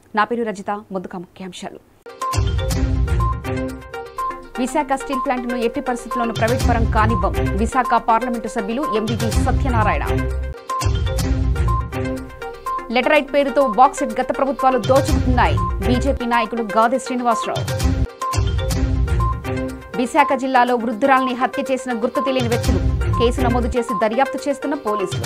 నా పేరు రజిత ముందుగా ముఖ్యాంశాలు విశాఖ స్టీల్ ప్లాంట్ను ఎట్టి పరిస్థితుల్లోనూ ప్రైవేట్ పరం కానివ్వం విశాఖ పార్లమెంటు సభ్యులు ఎంవివి సత్యనారాయణ లెటరైట్ పేరుతో బాక్సెట్ గత ప్రభుత్వాలు దోచుకుంటున్నాయి బీజేపీ నాయకుడు గాదె శ్రీనివాసరావు విశాఖ జిల్లాలో వృద్ధురాల్ని హత్య చేసిన గుర్తు తెలియని వ్యక్తులు కేసు నమోదు చేసి దర్యాప్తు చేస్తున్న పోలీసులు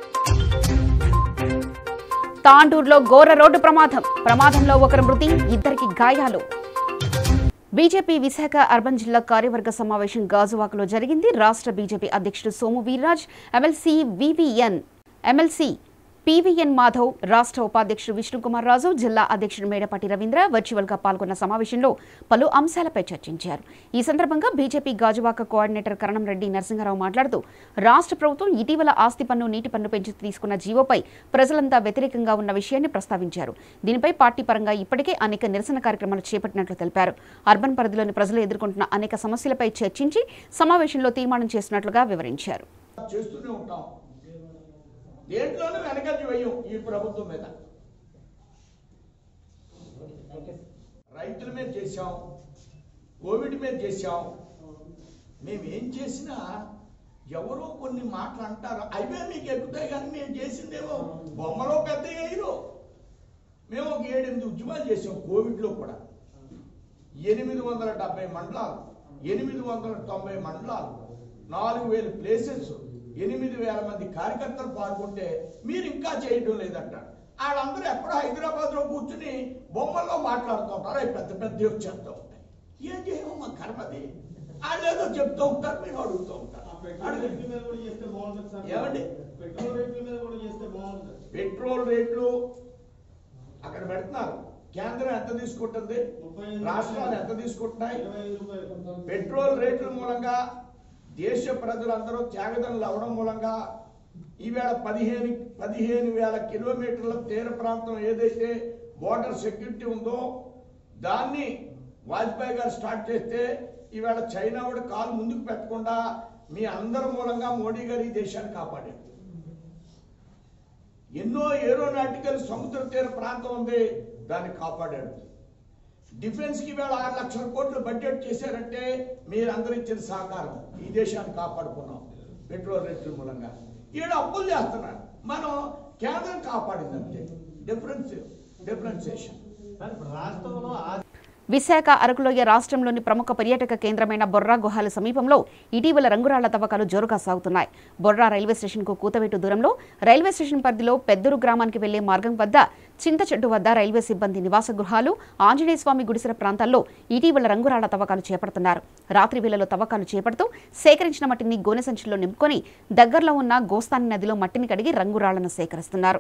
తాండూరులో ఘోర రోడ్డు ప్రమాదం ప్రమాదంలో ఒకరు మృతి ఇద్దరికి గాయాలు బీజేపీ విశాఖ అర్బన్ జిల్లా కార్యవర్గ సమావేశం గాజువాకలో జరిగింది రాష్ట్ర బీజేపీ అధ్యక్షుడు Somu Veerraj MLC VVN MLC PVN Madhav రాష్ట్ర ఉపాధ్యక్షుడు విష్ణుకుమార్ రాజు జిల్లా అధ్యక్షుడు మేడపాటి రవీంద్ర వర్చువల్ గా పాల్గొన్న సమావేశంలో పలు అంశాలపై చర్చించారు ఈ సందర్భంగా బీజేపీ గాజువాక కోఆర్డినేటర్ కరణం రెడ్డి నరసింహారావు మాట్లాడుతూ రాష్ట్ర ప్రభుత్వం ఇటీవల ఆస్తి పన్ను నీటి పన్ను పెంచి తీసుకున్న జీవోపై ప్రజలంతా వ్యతిరేకంగా ఉన్న విషయాన్ని ప్రస్తావించారు దీనిపై పార్టీ పరంగా ఇప్పటికే అనేక నిరసన కార్యక్రమాలు చేపట్టినట్లు తెలిపారు అర్బన్ పరిధిలోని ప్రజలు ఎదుర్కొంటున్న అనేక సమస్యలపై చర్చించి సమావేశంలో తీర్మానం చేసినట్లుగా వివరించారు చేస్తూనే ఉంటాం దేంట్లోనూ వెనకంజ వేయం ఈ ప్రభుత్వం మీద రైతుల మీద చేశాం కోవిడ్ మీద చేశాం మేము ఏం చేసినా ఎవరో కొన్ని మాటలు అంటారు అవే మీకు ఎక్కుతాయి కానీ మేము చేసిందేమో బొమ్మలో పెద్ద వేయరు మేము ఒక ఏడెనిమిది ఉద్యమాలు చేసాం కోవిడ్లో కూడా ఎనిమిది వందల డెబ్బై మండలాలు ఎనిమిది వందల తొంభై మండలాలు నాలుగు వేల ప్లేసెస్ ఎనిమిది వేల మంది కార్యకర్తలు పాల్గొంటే మీరు ఇంకా చేయడం లేదంట వాళ్ళందరూ ఎక్కడో హైదరాబాద్ లో కూర్చుని బొమ్మల్లో మాట్లాడుతూ ఉంటారు అవి పెద్ద పెద్ద వచ్చేస్తూ ఉంటాయి ఏం చేయము మా కర్మది వాళ్ళు ఏదో చెప్తూ ఉంటారు మేము అడుగుతూ ఉంటారు పెట్రోల్ రేట్ల మీద కూడా చేస్తే బాగుంటుంది సార్ ఏమండి? పెట్రోల్ రేట్ల మీద కూడా చేస్తే బాగుంటుంది పెట్రోల్ రేట్లు అక్కడ పెడుతున్నారు కేంద్రం ఎంత తీసుకుంటుంది ముప్పై ఐదు రాష్ట్రాలు ఎంత తీసుకుంటున్నాయి ఇరవై ఐదు రూపాయలు పెట్రోల్ రేట్ల మూలంగా దేశ ప్రజలందరూ త్యాగదనులు అవడం మూలంగా ఈవేళ పదిహేను పదిహేను వేల కిలోమీటర్ల తీర ప్రాంతం ఏదైతే బోర్డర్ సెక్యూరిటీ ఉందో దాన్ని వాజ్పేయి గారు స్టార్ట్ చేస్తే ఈవేళ చైనా వాడు కాలు ముందుకు పెట్టకుండా మీ అందరి మూలంగా మోడీ గారు ఈ దేశాన్ని కాపాడారు ఎన్నో ఏరోనాటికల్ సముద్ర తీర ప్రాంతం ఉంది దాన్ని కాపాడాడు డిఫెన్స్ కి వేళ ఆరు లక్షల కోట్లు బడ్జెట్ చేశారంటే మీరందరూ ఇచ్చిన సహకారం ఈ దేశాన్ని కాపాడుకున్నాం పెట్రోల్ రేట్ల మూలంగా ఈడ అప్పులు చేస్తున్నారు మనం కేంద్రం కాపాడింది అంతే డిఫరెన్స్ డిఫరెన్సియేషన్ సార్ ఇప్పుడు రాష్ట్రంలో ఆ- విశాఖ అరకులోయ రాష్ట్రంలోని ప్రముఖ పర్యాటక కేంద్రమైన బొర్రా గుహాల సమీపంలో ఇటీవల రంగురాళ్ల తవ్వకాలు జోరుగా సాగుతున్నాయి బొర్రా రైల్వే స్టేషన్కు కూతవేటు దూరంలో రైల్వే స్టేషన్ పరిధిలో పెద్దూరు గ్రామానికి వెళ్లే మార్గం వద్ద చింత చెట్టు వద్ద రైల్వే సిబ్బంది నివాస గృహాలు ఆంజనేయ స్వామి గుడిసెల ప్రాంతాల్లో ఇటీవల రంగురాళ్ల తవ్వకాలు చేపడుతున్నారు రాత్రి వేళలో తవ్వకాలు చేపడుతూ సేకరించిన మట్టిని గోనె సంచుల్లో నింపుకొని దగ్గరలో ఉన్న గోస్తాని నదిలో మట్టిని కడిగి రంగురాళ్లను సేకరిస్తున్నారు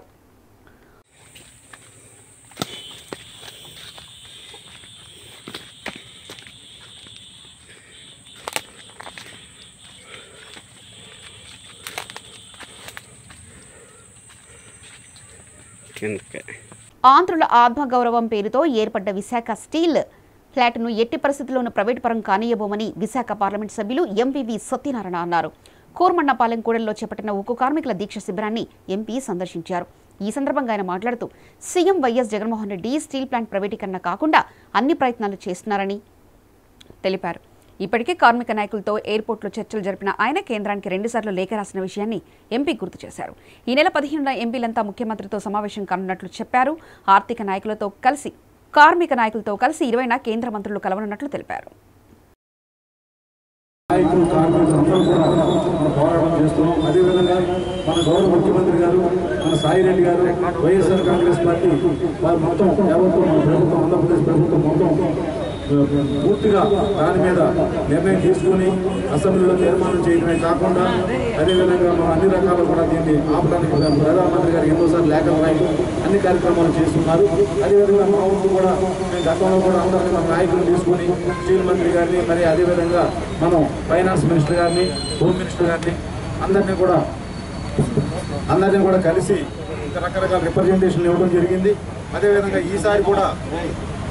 కిందకి ఆంధ్రుల ఆత్మగౌరవం పేరుతో ఏర్పడ్డ విశాఖ స్టీల్ ఫ్లాట్ను ఎట్టి పరిస్థితుల్లోనూ ప్రైవేట్ పరం కానీయబోమని విశాఖ పార్లమెంట్ సభ్యులు ఎంపీవీ సత్యనారాయణ అన్నారు కోర్మన్నపాలెం కూడలిలో చేపట్టిన ఉక్కు కార్మికుల దీక్ష శిబిరాన్ని ఎంపీ సందర్శించారు ఈ సందర్భంగా ఆయన మాట్లాడుతూ CM YS Jaganmohan Reddy steel plant ప్రైవేటీకరణ కాకుండా అన్ని ప్రయత్నాలు చేస్తున్నారని తెలిపారు ఇప్పటికే కార్మిక నాయకులతో ఎయిర్పోర్ట్లో చర్చలు జరిపిన ఆయన కేంద్రానికి రెండుసార్లు లేఖ రాసిన విషయాన్ని ఎంపీ గుర్తు చేశారు ఈ నెల పదిహేనున ఎంపీలంతా ముఖ్యమంత్రితో సమావేశం కానున్నట్లు చెప్పారు ఆర్థిక నాయకులతో కలిసి కార్మిక నాయకులతో కలిసి ఇరవైన కేంద్ర మంత్రులు కలవనున్నట్లు తెలిపారు నాయకులు కార్మికులు అందరూ కూడా మన పోరాటం చేస్తున్నాం అదేవిధంగా మన గౌరవ ముఖ్యమంత్రి గారు మన సాయిరెడ్డి గారు వైఎస్ఆర్ కాంగ్రెస్ పార్టీ వారు మొత్తం యావత్తు మన ప్రభుత్వం ఆంధ్రప్రదేశ్ ప్రభుత్వం మొత్తం ఆ, పూర్తిగా దాని మీద నిర్ణయం తీసుకుని అసెంబ్లీలో తీర్మానం చేయడమే కాకుండా అదేవిధంగా మనం అన్ని రకాలు కూడా దీన్ని ఆపడానికి ప్రధానమంత్రి గారు ఎన్నోసార్లు లేఖలు రాయడం అన్ని కార్యక్రమాలు చేస్తున్నారు అదేవిధంగా మా ఊరు కూడా మేము గతంలో కూడా అందరినీ మన నాయకులు తీసుకుని స్టీల్ మంత్రి గారిని మరి అదేవిధంగా మనం ఫైనాన్స్ మినిస్టర్ గారిని హోమ్ మినిస్టర్ గారిని అందరినీ కూడా అందరినీ కూడా కలిసి రకరకాల రిప్రజెంటేషన్లు ఇవ్వడం జరిగింది అదేవిధంగా ఈసారి కూడా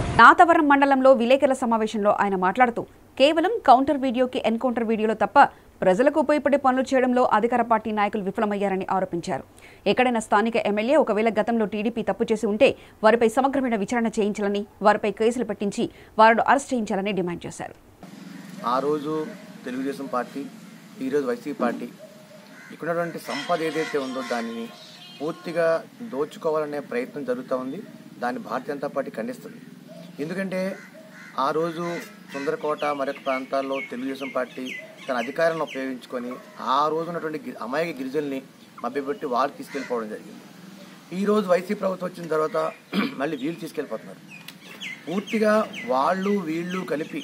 నాతవరం మండలంలో విలేకరుల సమావేశంలో ఆయన మాట్లాడుతూ కేవలం కౌంటర్ వీడియోకి ఎన్కౌంటర్ వీడియోలో తప్ప ప్రజలకు ఉపయోగపడే పనులు చేయడంలో అధికార పార్టీ నాయకులు విఫలమయ్యారని ఆరోపించారు ఎక్కడైనా స్థానిక ఎమ్మెల్యే ఒకవేళ గతంలో టీడీపీ తప్పు చేసి ఉంటే వారిపై సమగ్రమైన విచారణ చేయించాలని వారిపై కేసులు పెట్టించి వారిని అరెస్ట్ చేయించాలని డిమాండ్ చేశారు ఆ రోజు తెలుగుదేశం పార్టీ ఈరోజు వైసీపీ పార్టీ ఇక్కడ ఉన్నటువంటి సంపద ఏదైతే ఉందో దానిని పూర్తిగా దోచుకోవాలనే ప్రయత్నం జరుగుతూ ఉంది దాన్ని భారతీయ జనతా పార్టీ ఖండిస్తుంది ఎందుకంటే ఆ రోజు సుందరకోట మరొక ప్రాంతాల్లో తెలుగుదేశం పార్టీ తన అధికారాన్ని ఉపయోగించుకొని ఆ రోజు ఉన్నటువంటి గి- అమాయక గిరిజనుల్ని మభ్యపెట్టి వాళ్ళు తీసుకెళ్ళిపోవడం జరిగింది ఈ రోజు వైసీపీ ప్రభుత్వం వచ్చిన తర్వాత మళ్ళీ వీళ్ళు తీసుకెళ్ళిపోతున్నారు పూర్తిగా వాళ్ళు వీళ్ళు కలిపి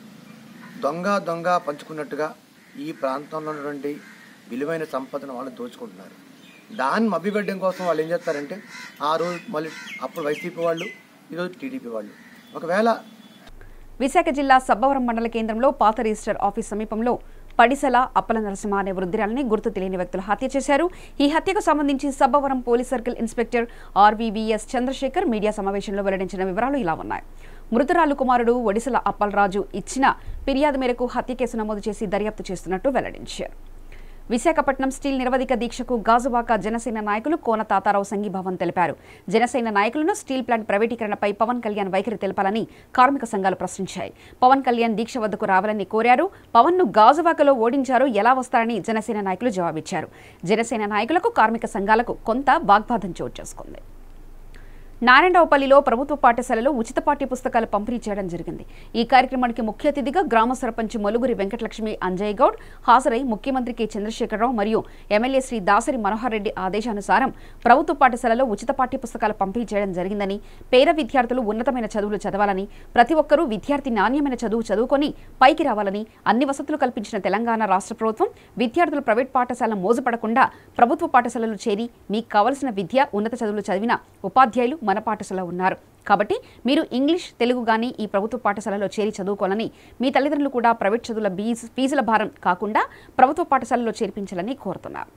దొంగ దొంగ పంచుకున్నట్టుగా ఈ ప్రాంతంలో ఉన్నటువంటి విలువైన సంపదను వాళ్ళు దోచుకుంటున్నారు దాన్ని మభ్యపెట్టడం కోసం వాళ్ళు ఏం చేస్తారంటే ఆ రోజు మళ్ళీ అప్పుడు వైసీపీ వాళ్ళు ఈరోజు టీడీపీ వాళ్ళు ఒకవేళ విశాఖ జిల్లా సబ్బవరం మండల కేంద్రంలో పాత రిజిస్టర్ ఆఫీస్ సమీపంలో పడిసల అప్పల నరసింహ అనే వృద్ధురాలని గుర్తు తెలియని వ్యక్తులు హత్య చేశారు ఈ హత్యకు సంబంధించి Sabbavaram police circle inspector RVVS Chandrasekhar media సమావేశంలో వెల్లడించిన వివరాలు ఇలా ఉన్నాయి మృతురాలు కుమారుడు ఒడిసల అప్పలరాజు ఇచ్చిన ఫిర్యాదు మేరకు హత్య కేసు నమోదు చేసి దర్యాప్తు చేస్తున్నట్టు వెల్లడించారు విశాఖపట్నం స్టీల్ నిరవధిక దీక్షకు గాజువాక జనసేన నాయకులు కోన తాతారావు సంఘీభావం తెలిపారు జనసేన నాయకులను స్టీల్ ప్లాంట్ ప్రైవేటీకరణపై పవన్ కళ్యాణ్ వైఖరి తెలపాలని కార్మిక సంఘాలు ప్రశ్నించాయి పవన్ కళ్యాణ్ దీక్ష వద్దకు రావాలని కోరారు పవన్ ను గాజువాకలో ఓడించారు ఎలా వస్తారని జనసేన నాయకులు జవాబిచ్చారు జనసేన నాయకులకు కార్మిక సంఘాలకు కొంత వాగ్వాదం చోటు చేసుకుంది నారాయణరావుపల్లిలో ప్రభుత్వ పాఠశాలలో ఉచిత పాఠ్య పుస్తకాలు పంపిణీ చేయడం జరిగింది ఈ కార్యక్రమానికి ముఖ్య అతిథిగా గ్రామ సర్పంచ్ మొలుగురి వెంకటలక్ష్మి అంజయ్ గౌడ్ హాజరై ముఖ్యమంత్రి కె చంద్రశేఖరరావు మరియు ఎమ్మెల్యే శ్రీ దాసరి మనోహర్ రెడ్డి ఆదేశానుసారం ప్రభుత్వ పాఠశాలలో ఉచిత పాఠ్య పుస్తకాలు పంపిణీ చేయడం జరిగిందని పేద విద్యార్థులు ఉన్నతమైన చదువులు చదవాలని ప్రతి ఒక్కరూ విద్యార్థి నాణ్యమైన చదువు చదువుకొని పైకి రావాలని అన్ని వసతులు కల్పించిన తెలంగాణ రాష్ట్ర ప్రభుత్వం విద్యార్థులు ప్రైవేట్ పాఠశాల మోజుపడకుండా ప్రభుత్వ పాఠశాలలో చేరి మీకు కావలసిన విద్య ఉన్నత చదువులు చదివిన ఉపాధ్యాయులు మన పాఠశాలలో ఉన్నారు కాబట్టి మీరు ఇంగ్లీష్ తెలుగు గాని ఈ ప్రభుత్వ పాఠశాలలో చేరి చదువుకోవాలని మీ తల్లిదండ్రులు కూడా ప్రైవేట్ చదువుల బీజ్ ఫీజుల భారం కాకుండా ప్రభుత్వ పాఠశాలలో చేర్పించాలని కోరుతున్నారు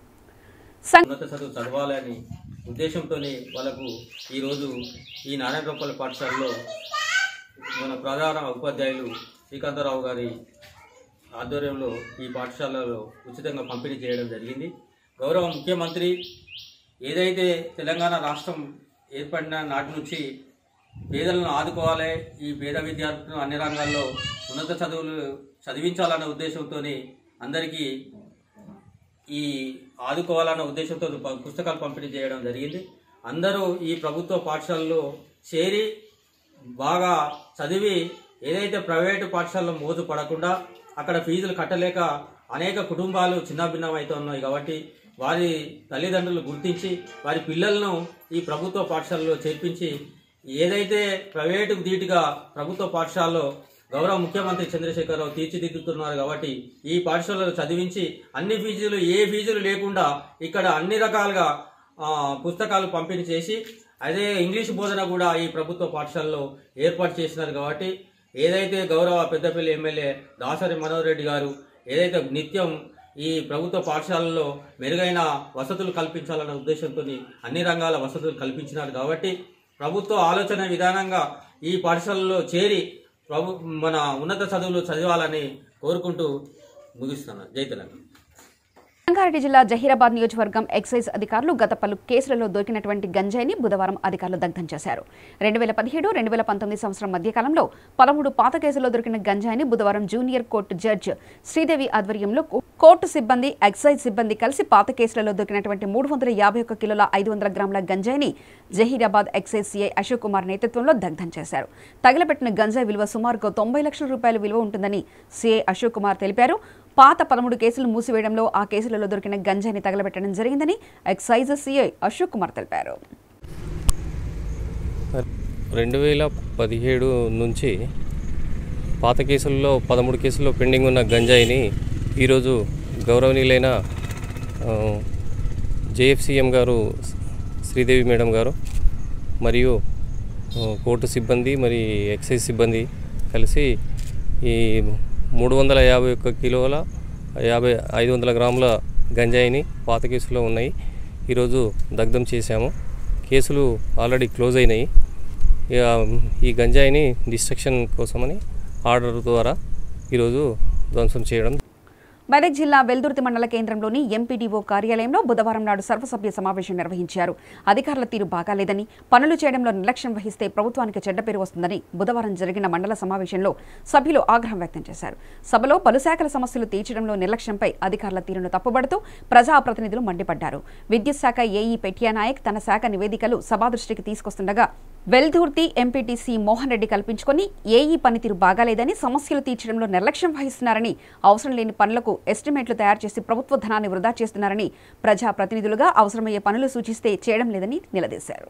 సం- ఉన్నత చదువు చదవాలని ఉద్దేశంతోనే వాళ్ళకు ఈరోజు ఈ నారాయణరావుపల్లి పాఠశాలలో మన ప్రధాన ఉపాధ్యాయులు శ్రీకాంతరావు గారి ఆధ్వర్యంలో ఈ పాఠశాలలో ఉచితంగా పంపిణీ చేయడం జరిగింది గౌరవ ముఖ్యమంత్రి ఏదైతే తెలంగాణ రాష్ట్రం ఏర్పడిన నాటి నుంచి పేదలను ఆదుకోవాలి ఈ పేద విద్యార్థులను అన్ని రంగాల్లో ఉన్నత చదువులు చదివించాలన్న ఉద్దేశంతోనే అందరికీ ఈ ఆదుకోవాలన్న ఉద్దేశంతో ప- పుస్తకాలు పంపిణీ చేయడం జరిగింది అందరూ ఈ ప్రభుత్వ పాఠశాలలో చేరి బాగా చదివి ఏదైతే ప్రైవేటు పాఠశాలలో మోజు పడకుండా అక్కడ ఫీజులు కట్టలేక అనేక కుటుంబాలు చిన్నాభిన్నం అవుతున్నాయి కాబట్టి వారి తల్లిదండ్రులు గుర్తించి వారి పిల్లలను ఈ ప్రభుత్వ పాఠశాలలో చేర్పించి ఏదైతే ప్రైవేటు ధీటుగా ప్రభుత్వ పాఠశాలలో గౌరవ ముఖ్యమంత్రి చంద్రశేఖరరావు తీర్చిదిద్దుతున్నారు కాబట్టి ఈ పాఠశాలలో చదివించి అన్ని ఫీజులు ఏ ఫీజులు లేకుండా ఇక్కడ అన్ని రకాలుగా ఆ, పుస్తకాలు పంపిణీ చేసి అదే ఇంగ్లీష్ బోధన కూడా ఈ ప్రభుత్వ పాఠశాలలో ఏర్పాటు చేసినారు కాబట్టి ఏదైతే గౌరవ పెద్దపల్లి ఎమ్మెల్యే దాసరి మనోహర్ రెడ్డి గారు ఏదైతే నిత్యం ఈ ప్రభుత్వ పాఠశాలల్లో మెరుగైన వసతులు కల్పించాలన్న ఉద్దేశంతో అన్ని రంగాల వసతులు కల్పించినారు కాబట్టి ప్రభుత్వ ఆలోచన విధానంగా ఈ పాఠశాలలో చేరి ప్రభు మన ఉన్నత చదువులు చదవాలని కోరుకుంటూ ముగిస్తున్నాను జై తెలంగాణ రంగారెడ్డి జిల్లా జహీరాబాద్ నియోజకవర్గం ఎక్సైజ్ అధికారులు గత పలు కేసులలో దొరికినటువంటి గంజాయిని బుధవారం అధికారులు దగ్ధం చేశారు రెండు వేల పదిహేడు రెండు వేల పంతొమ్మిది సంవత్సరం మధ్యకాలంలో పదమూడు పాత కేసుల్లో దొరికిన గంజాయిని బుధవారం జూనియర్ కోర్టు జడ్జ్ శ్రీదేవి ఆధ్వర్యంలో కోర్టు సిబ్బంది ఎక్సైజ్ సిబ్బంది కలిసి పాత కేసులలో దొరికినటువంటి మూడు వందల యాభై ఒక్క కిలోల ఐదు వందల గ్రాముల గంజాయిని జహీరాబాద్ ఎక్సైజ్ సీఐ అశోక్ కుమార్ నేతృత్వంలో దగ్ధం చేశారు తగలబెట్టిన గంజాయి విలువ సుమారుగా తొంభై లక్షల రూపాయల విలువ ఉంటుందని సీఐ అశోక్ కుమార్ తెలిపారు పాత పదమూడు కేసులు మూసివేయడంలో ఆ కేసులలో దొరికిన గంజాయిని తగలబెట్టడం జరిగిందని ఎక్సైజ్ సీఐ అశోక్ కుమార్ తెలిపారు రెండు వేల పదిహేడు నుంచి పాత కేసుల్లో పదమూడు కేసుల్లో పెండింగ్ ఉన్న గంజాయిని ఈరోజు గౌరవనీయులైన ఆ, జేఎఫ్సిఎం గారు శ్రీదేవి మేడం గారు మరియు ఆ, కోర్టు సిబ్బంది మరి ఎక్సైజ్ సిబ్బంది కలిసి ఈ మూడు వందల యాభై ఒక్క కిలోల యాభై ఐదు వందల గ్రాముల గంజాయిని పాత కేసులో ఉన్నాయి ఈరోజు దగ్ధం చేశాము కేసులు ఆల్రెడీ క్లోజ్ అయినాయి ఇక ఈ గంజాయిని డిస్ట్రక్షన్ కోసమని ఆర్డర్ ద్వారా ఈరోజు ధ్వంసం చేయడం మెదక్ జిల్లా వెల్దుర్తి మండల కేంద్రంలోని ఎంపీడీఓ కార్యాలయంలో బుధవారం నాడు సర్వసభ్య సమావేశం నిర్వహించారు అధికారుల తీరు బాగాలేదని పనులు చేయడంలో నిర్లక్ష్యం వహిస్తే ప్రభుత్వానికి చెడ్డ పేరు వస్తుందని బుధవారం జరిగిన మండల సమావేశంలో సభ్యులు ఆగ్రహం వ్యక్తం చేశారు సభలో పలు శాఖల సమస్యలు తీర్చడంలో నిర్లక్ష్యంపై అధికారుల తీరును తప్పుబడుతూ ప్రజాప్రతినిధులు మండిపడ్డారు విద్యుత్ శాఖ ఏఈ పెట్యా నాయక్ తన శాఖ నివేదికలు సభా దృష్టికి తీసుకొస్తుండగా వెల్దుర్తి ఎంపీటీసీ మోహన్ రెడ్డి కల్పించుకొని ఏఈ పనితీరు బాగాలేదని సమస్యలు తీర్చడంలో నిర్లక్ష్యం వహిస్తున్నారని అవసరం లేని పనులకు ఎస్టిమేట్లు తయారు చేసి ప్రభుత్వ ధనాన్ని వృధా చేస్తున్నారని ప్రజాప్రతినిధులుగా అవసరమయ్యే పనులు సూచిస్తే చేయడం లేదని నిలదీశారు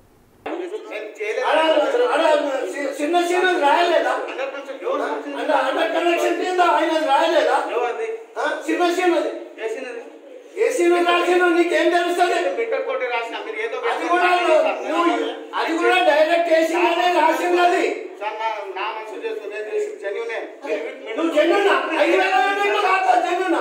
చిన్న చిన్న రాయలేదా అంటే అండర్ కనెక్షన్ కింద ఆయన రాయలేదా ఆ? చిన్న చిన్నది ఏసీ రాసిన నీకేం తెలుస్తుంది అది కూడా నువ్వు అది కూడా డైరెక్ట్ ఏసీ రాసినది నువ్వు జన్యున్నా ఐదు వేల యూనిట్లు కాదు జన్యున్నా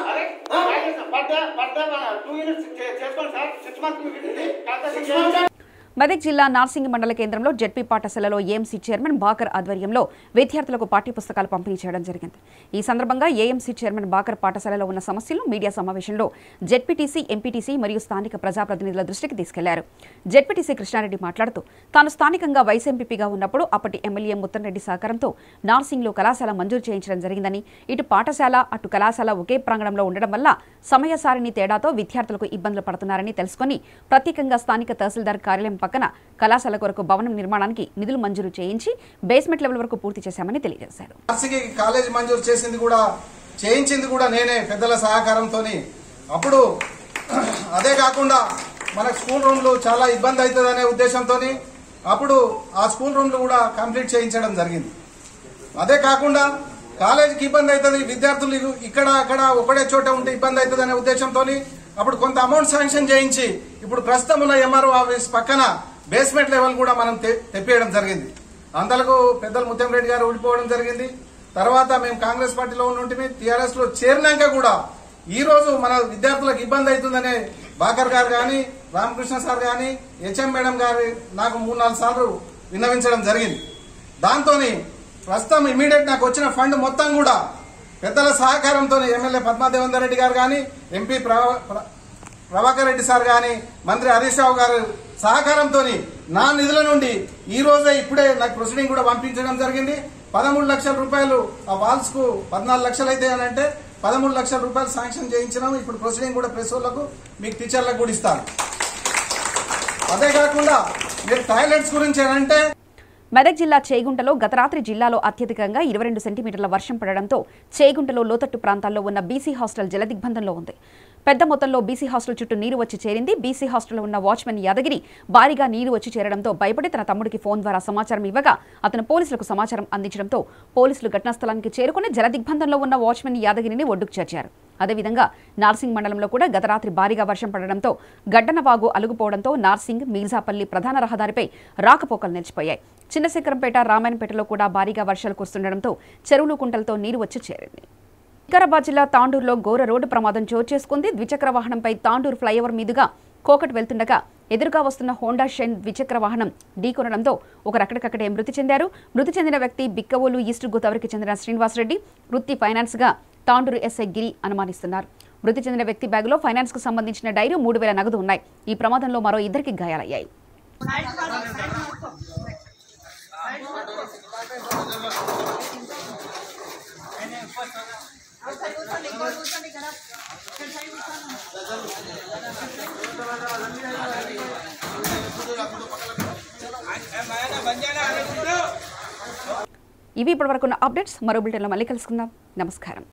సిక్స్ మంత్స్ మెదక్ జిల్లా నార్సింగి మండల కేంద్రంలో జెడ్పీ పాఠశాలలో ఏఎంసీ చైర్మన్ బాకర్ ఆధ్వర్యంలో విద్యార్థులకు పాఠ్యపుస్తకాలు పంపిణీ చేయడం జరిగింది ఈ సందర్భంగా ఏఎంసీ చైర్మన్ బాకర్ పాఠశాలలో ఉన్న సమస్యలు మీడియా సమావేశంలో జెడ్పీటీసీ ఎంపీటీసీ మరియు స్థానిక ప్రజాప్రతినిధుల దృష్టికి తీసుకెళ్లారు జెడ్పీటీసీ కృష్ణారెడ్డి మాట్లాడుతూ తాను స్థానికంగా వైస్ ఎంపీపీగా ఉన్నప్పుడు అప్పటి ఎమ్మెల్యే ముత్తన్రెడ్డి సహకారంతో నార్సింగ్లో కళాశాల మంజూరు చేయించడం జరిగిందని ఇటు పాఠశాల అటు కళాశాల ఒకే ప్రాంగణంలో ఉండడం వల్ల సమయ సారిణి తేడాతో విద్యార్థులకు ఇబ్బందులు పడుతున్నారని తెలుసుకుని ప్రత్యేకంగా స్థానిక తహసీల్దార్ కార్యాలయం పక్కన కళాశాల కొరకు భవనం నిర్మాణానికి నిధులు మంజూరు చేయించి బేస్మెంట్ లెవెల్ వరకు పూర్తి చేశామని తెలియజేశారు ఆర్సీకి కాలేజ్ మంజూరు చేసింది కూడా చేయించింది కూడా నేనే పెద్దల సహకారంతో అప్పుడు అదే కాకుండా మనకు స్కూల్ రూమ్లు చాలా ఇబ్బంది అవుతుందనే ఉద్దేశంతో అప్పుడు ఆ స్కూల్ రూమ్లు కూడా కంప్లీట్ చేయించడం జరిగింది అదే కాకుండా కాలేజీకి ఇబ్బంది అవుతుంది విద్యార్థులు ఇగు- ఇక్కడ అక్కడ ఒకటే చోట ఉంటే ఇబ్బంది అవుతుంది అనే ఉద్దేశంతో అప్పుడు కొంత అమౌంట్ శాంక్షన్ చేయించి ఇప్పుడు ప్రస్తుతం ఉన్న ఎంఆర్ఓ ఆఫీస్ పక్కన బేస్మెంట్ లెవెల్ కూడా మనం తె- తెప్పియడం జరిగింది అంతలకు పెద్దలు ముత్యం రెడ్డి గారు ఊడిపోవడం జరిగింది తర్వాత మేము కాంగ్రెస్ పార్టీలో ఉంటుంటే టీఆర్ఎస్ లో చేరినాక కూడా ఈ రోజు మన విద్యార్థులకు ఇబ్బంది అవుతుందనే బాకర్ గారు కానీ రామకృష్ణ సార్ కానీ హెచ్ఎం మేడం గారు నాకు మూడు నాలుగు సార్లు విన్నవించడం జరిగింది దాంతో ప్రస్తుతం ఇమీడియట్ నాకు వచ్చిన ఫండ్ మొత్తం కూడా పెద్దల సహకారంతో ఎమ్మెల్యే పద్మాదేవేందర్ రెడ్డి గారు కానీ ఎంపీ ప్ర- ప్ర- ప్రభాకర్ రెడ్డి సార్ గాని మంత్రి హరీష్ రావు గారు సహకారంతో నా నిధుల నుండి ఈ రోజే ఇప్పుడే నాకు ప్రొసీడింగ్ కూడా పంపించడం జరిగింది పదమూడు లక్షల రూపాయలు ఆ వాల్స్ కు పద్నాలుగు లక్షలు అయితే అని అంటే పదమూడు లక్షల రూపాయలు శాంక్షన్ చేయించినాము ఇప్పుడు ప్రొసీడింగ్ కూడా ప్రెస్ వాళ్ళకు మీకు టీచర్లకు కూడా ఇస్తాను అదే కాకుండా మీరు టాయిలెట్స్ గురించి అంటే మెదక్ జిల్లా చేగుంటలో గత రాత్రి జిల్లాలో అత్యధికంగా ఇరవై రెండు సెంటీమీటర్ల వర్షం పడడంతో చేగుంటలో లోతట్టు ప్రాంతాల్లో ఉన్న బీసీ హాస్టల్ జలదిగ్బంధంలో ఉంది పెద్ద మొత్తంలో బీసీ హాస్టల్ చుట్టూ నీరు వచ్చి చేరింది బీసీ హాస్టల్లో ఉన్న వాచ్మెన్ యాదగిరి భారీగా నీరు వచ్చి చేరడంతో భయపడి తన తమ్ముడికి ఫోన్ ద్వారా సమాచారం ఇవ్వగా అతను పోలీసులకు సమాచారం అందించడంతో పోలీసులు ఘటనా స్థలానికి చేరుకుని జలదిగ్బంధంలో ఉన్న వాచ్మెన్ యాదగిరిని ఒడ్డుకు చేర్చారు అదేవిధంగా నార్సింగ్ మండలంలో కూడా గత రాత్రి భారీగా వర్షం పడడంతో గడ్డనవాగు అలుగుపోవడంతో నార్సింగ్ మీర్జాపల్లి ప్రధాన రహదారిపై రాకపోకలు నిలిచిపోయాయి చిన్నశంకరంపేట రామాయణపేటలో కూడా భారీగా వర్షాలు కురుస్తుండడంతో చెరువులు కుంటలతో నీరు వచ్చి చేరింది వికారాబాద్ జిల్లా తాండూరులో ఘోర రోడ్డు ప్రమాదం చోటు చేసుకుంది ద్విచక్ర వాహనంపై తాండూరు ఫ్లైఓవర్ మీదుగా కోకట్ వెళ్తుండగా ఎదురుగా వస్తున్న హోండా షైన్ ద్విచక్ర వాహనం ఢీకొనడంతో ఒకరక్కడికక్కడే మృతి చెందారు మృతి చెందిన వ్యక్తి బిక్కవోలు ఈస్ట్ గోదావరికి చెందిన శ్రీనివాసరెడ్డి వృత్తి ఫైనాన్స్ గా తాండూరు ఎస్ఐ గిరి అనుమానిస్తున్నారు మృతి చెందిన వ్యక్తి బ్యాగులో ఫైనాన్స్ కు సంబంధించిన డైరీ మూడు వేల నగదు ఉన్నాయి ఈ ప్రమాదంలో మరో ఇద్దరికి గాయాలయ్యాయి ఇవి ఇప్పటివరకున్న అప్డేట్స్ మరో బులెటిన్లో మళ్ళీ కలుసుకుందాం నమస్కారం